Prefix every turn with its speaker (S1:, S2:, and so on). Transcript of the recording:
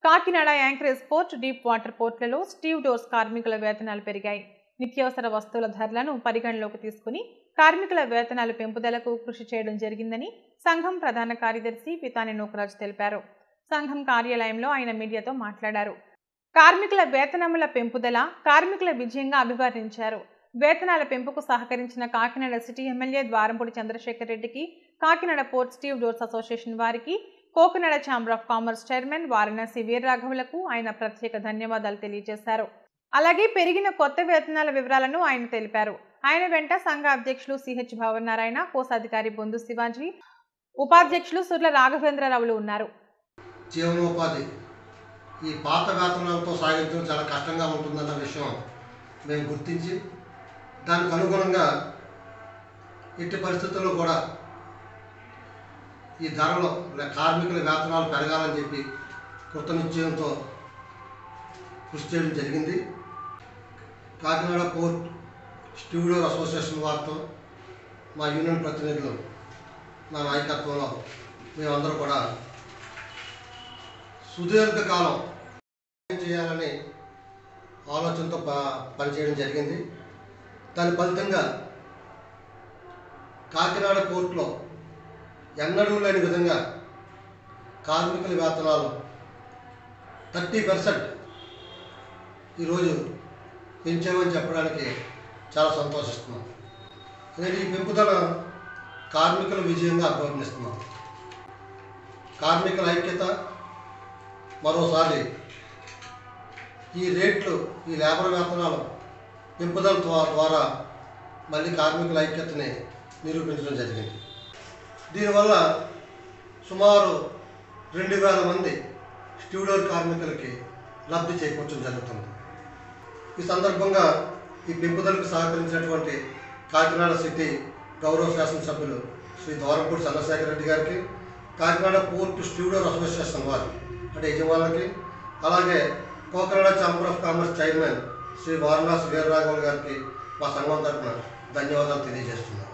S1: Kakinada anchorage port deep water పోర్ట్లలో stevedores కార్మికుల వేతనాలు పెరిగాయి నిత్యావసర వస్తువుల ధరలను పరిగణలోకి తీసుకుని కార్మికుల వేతనాలు పెంపుదలకు కృషి చేయడం జరిగిందని సంఘం ప్రధాన కార్యదర్శి పితాని నూకరాజు తెలిపారు సంఘం కార్యాలయంలో ఆయన మీడియాతో మాట్లాడారు కార్మికుల వేతనముల పెంపుదల కార్మికుల విజయంగా అభివర్ణించారు వేతనాల పెంపుకు సహకరించిన కాకినాడ సిటీ ఎమ్మెల్యే ద్వారంపూడి చంద్రశేఖర్ రెడ్డికి Kakinada port stevedores association వారికి Cocanada chamber of commerce chairman Varanasi వీర్రాఘవులకు ఆయన ప్రత్యేక ధన్యవాదాలు తెలియజేశారు అలాగే పెరిగిన కొత్త వేతనాల వివరాలను ఆయన తెలిపారు ఆయన వెంట సంఘ అధ్యక్షులు సిహెచ్ భవనారాయణ కోశాధికారి బొందు శివాజీ ఉపాధ్యక్షులు సుర్ల రాఘవేంద్రరావులు ఉన్నారు
S2: జీవనోపాధి ఈ పాత వేతనాలతో సాగించడం చాలా కష్టంగా ఉంటుందన్న విషయం మేము గుర్తించి దానికి అనుగుణంగా ఎట్టి పరిస్థితుల్లో కూడా ఈ ధరలో లే- కార్మికుల వేతనాలు పెరగాలని చెప్పి కృతనిశ్చయంతో కృషి చేయడం జరిగింది కాకినాడ పోర్ట్ స్టూడియో అసోసియేషన్ వారితో మా యూనియన్ ప్రతినిధులు నా నాయకత్వంలో మేమందరూ కూడా సుదీర్ఘకాలం ఏం చేయాలని ఆలోచనతో ప పనిచేయడం జరిగింది దాని ఫలితంగా కాకినాడ కోర్టులో ఎన్నడూ లేని విధంగా కార్మికుల వేతనాలు థర్టీ పర్సెంట్ ఈరోజు పెంచామని చెప్పడానికి చాలా సంతోషిస్తున్నాం నేను ఈ పెంపుదల కార్మికుల విజయంగా అభివర్ణిస్తున్నాం కార్మికుల ఐక్యత మరోసారి ఈ రేట్లు ఈ లేబర్ వేతనాలు పెంపుదల ద్వా- ద్వారా మళ్ళీ కార్మికుల ఐక్యతని నిరూపించడం జరిగింది దీనివల్ల సుమారు రెండు వేల మంది స్టూడియో కార్మికులకి లబ్ధి చేకూర్చడం జరుగుతుంది ఈ సందర్భంగా ఈ పెంపుదలకు సహకరించినటువంటి కాకినాడ సిటీ గౌరవ శాసనసభ్యులు శ్రీ ద్వారంపూడి చంద్రశేఖర్ రెడ్డి గారికి కాకినాడ పోర్ట్ స్టూడియో అసోసియేషన్ వారు అంటే యజమానులకి అలాగే Cocanada chamber of commerce chairman Shri Varanasi Veeraraghavan గారికి మా సంఘం తరఫున ధన్యవాదాలు తెలియజేస్తున్నాను